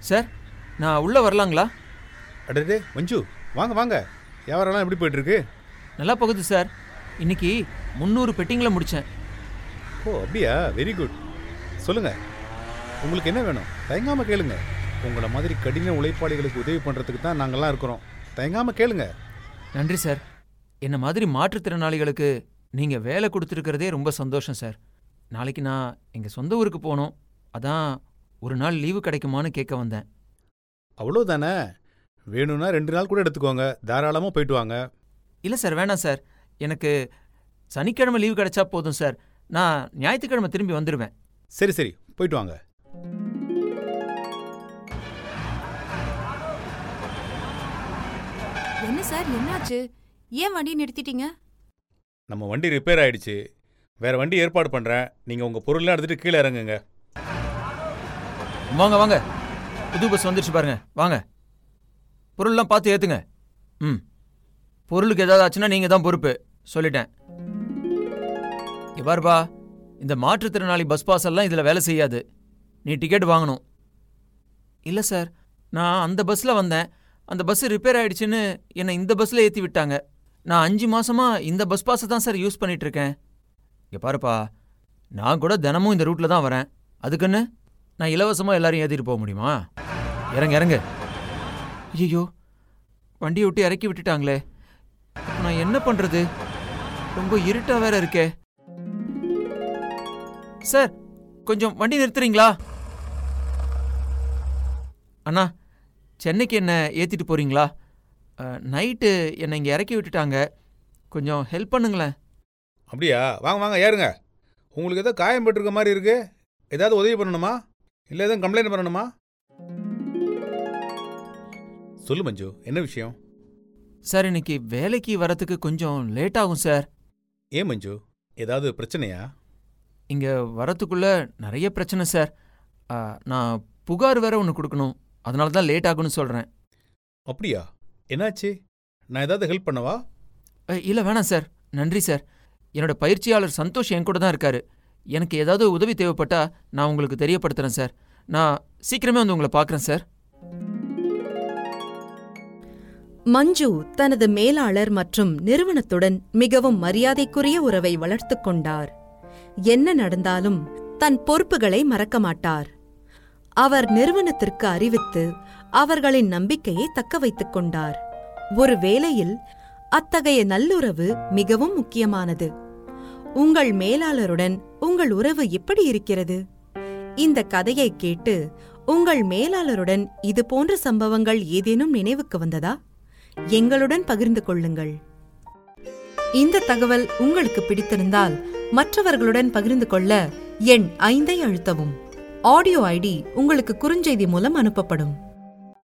sir நான் உள்ளே வரலாங்களா அடடே மஞ்சு வாங்க வாங்க வியாபாரம்லாம் எப்படி போயிட்டு இருக்கு நல்லா போகுது சார் இன்னைக்கு முந்நூறு பெட்டிங்களை முடித்தேன் ஓ அப்படியா வெரி குட் சொல்லுங்க உங்களுக்கு என்ன வேணும் தயங்காம கேளுங்க உங்களை மாதிரி கடின உழைப்பாளிகளுக்கு உதவி பண்ணுறதுக்கு தான் நாங்கள்லாம் இருக்கிறோம் தயங்காம கேளுங்க நன்றி சார் என்ன மாதிரி மாற்றுத்திறனாளிகளுக்கு நீங்கள் வேலை கொடுத்துருக்கிறதே ரொம்ப சந்தோஷம் சார் நாளைக்கு நான் எங்கள் சொந்த ஊருக்கு போகணும் அதான் ஒரு நாள் லீவு கிடைக்குமான்னு கேட்க வந்தேன் அவ்வளோதானே வேணும்னா ரெண்டு நாள் கூட எடுத்துக்கோங்க தாராளமாக போயிட்டு வாங்க இல்லை சார் வேணாம் சார் எனக்கு சனிக்கிழமை லீவு கிடைச்சா போதும் சார் நான் ஞாயிற்றுக்கிழமை திரும்பி வந்துடுவேன் சரி சரி போயிட்டு வாங்க என்ன சார் என்னாச்சு ஏன் வண்டி நிறுத்திட்டீங்க நம்ம வண்டி ரிப்பேர் ஆயிடுச்சு வேற வண்டி ஏற்பாடு பண்ணுறேன் நீங்கள் உங்கள் பொருள்லாம் எடுத்துகிட்டு கீழே இறங்குங்க வாங்க வாங்க புது பஸ் வந்துடுச்சு பாருங்க வாங்க பொருள்லாம் பார்த்து ஏற்றுங்க ம் பொருளுக்கு ஏதாவது ஆச்சுன்னா நீங்கள் தான் பொறுப்பு சொல்லிட்டேன் இங்க பாருப்பா இந்த மாற்றுத்திறனாளி பஸ் பாஸ் எல்லாம் இதில் வேலை செய்யாது நீ டிக்கெட் வாங்கணும் இல்லை சார் நான் அந்த பஸ்ஸில் வந்தேன் அந்த பஸ் ரிப்பேர் ஆயிடுச்சுன்னு என்னை இந்த பஸ்ஸில் ஏற்றி விட்டாங்க நான் அஞ்சு மாசமா இந்த பஸ் பாஸை தான் சார் யூஸ் பண்ணிட்டு இருக்கேன் இங்க பாருப்பா நான் கூட தினமும் இந்த ரூட்டில் தான் வரேன் அதுக்குன்னு நான் இலவசமாக எல்லாரையும் ஏற்றிட்டு போக முடியுமா இறங்க இறங்க ஐயோ வண்டியை விட்டு இறக்கி விட்டுட்டாங்களே இப்ப நான் என்ன பண்ணுறது ரொம்ப இருட்டா வேற இருக்கே சார் கொஞ்சம் வண்டி நிறுத்துறீங்களா அண்ணா சென்னைக்கு என்ன ஏற்றிட்டு போறீங்களா நைட்டு என்னை இங்கே இறக்கி விட்டுட்டாங்க கொஞ்சம் ஹெல்ப் பண்ணுங்களேன் அப்படியா வாங்க வாங்க ஏறுங்க உங்களுக்கு ஏதோ காயம் பட்டிருக்க மாதிரி இருக்கு ஏதாவது உதவி பண்ணணுமா இல்லை எதுவும் கம்ப்ளைண்ட் பண்ணணுமா சொல்லு மஞ்சு என்ன விஷயம் சார் இன்னைக்கு வேலைக்கு வரத்துக்கு கொஞ்சம் லேட் ஆகும் சார் ஏன் மஞ்சு ஏதாவது பிரச்சனையா இங்கே வரத்துக்குள்ள நிறைய பிரச்சனை சார் ஆ, நான் புகார் வேற ஒன்று கொடுக்கணும் அதனால தான் லேட் ஆகும்னு சொல்கிறேன் அப்படியா என்னாச்சு நான் ஏதாவது ஹெல்ப் பண்ணவா இல்லை வேணாம் சார் நன்றி சார் என்னோட பயிற்சியாளர் சந்தோஷ் என் கூட தான் இருக்காரு எனக்கு ஏதாவது உதவி தேவைப்பட்டா நான் உங்களுக்கு தெரியப்படுத்துகிறேன் சார் நான் சீக்கிரமே வந்து உங்களை பார்க்குறேன் சார் மஞ்சு தனது மேலாளர் மற்றும் நிறுவனத்துடன் மிகவும் மரியாதைக்குரிய உறவை வளர்த்துக் கொண்டார் என்ன நடந்தாலும் தன் பொறுப்புகளை மறக்க மாட்டார் அவர் நிறுவனத்திற்கு அறிவித்து அவர்களின் நம்பிக்கையை தக்க வைத்துக் கொண்டார் ஒரு வேளையில் அத்தகைய நல்லுறவு மிகவும் முக்கியமானது உங்கள் மேலாளருடன் உங்கள் உறவு எப்படி இருக்கிறது இந்த கதையை கேட்டு உங்கள் மேலாளருடன் இது போன்ற சம்பவங்கள் ஏதேனும் நினைவுக்கு வந்ததா எங்களுடன் பகிர்ந்து கொள்ளுங்கள் இந்த தகவல் உங்களுக்கு பிடித்திருந்தால் மற்றவர்களுடன் பகிர்ந்து கொள்ள எண் ஐந்தை அழுத்தவும் ஆடியோ ஐடி உங்களுக்கு குறுஞ்செய்தி மூலம் அனுப்பப்படும்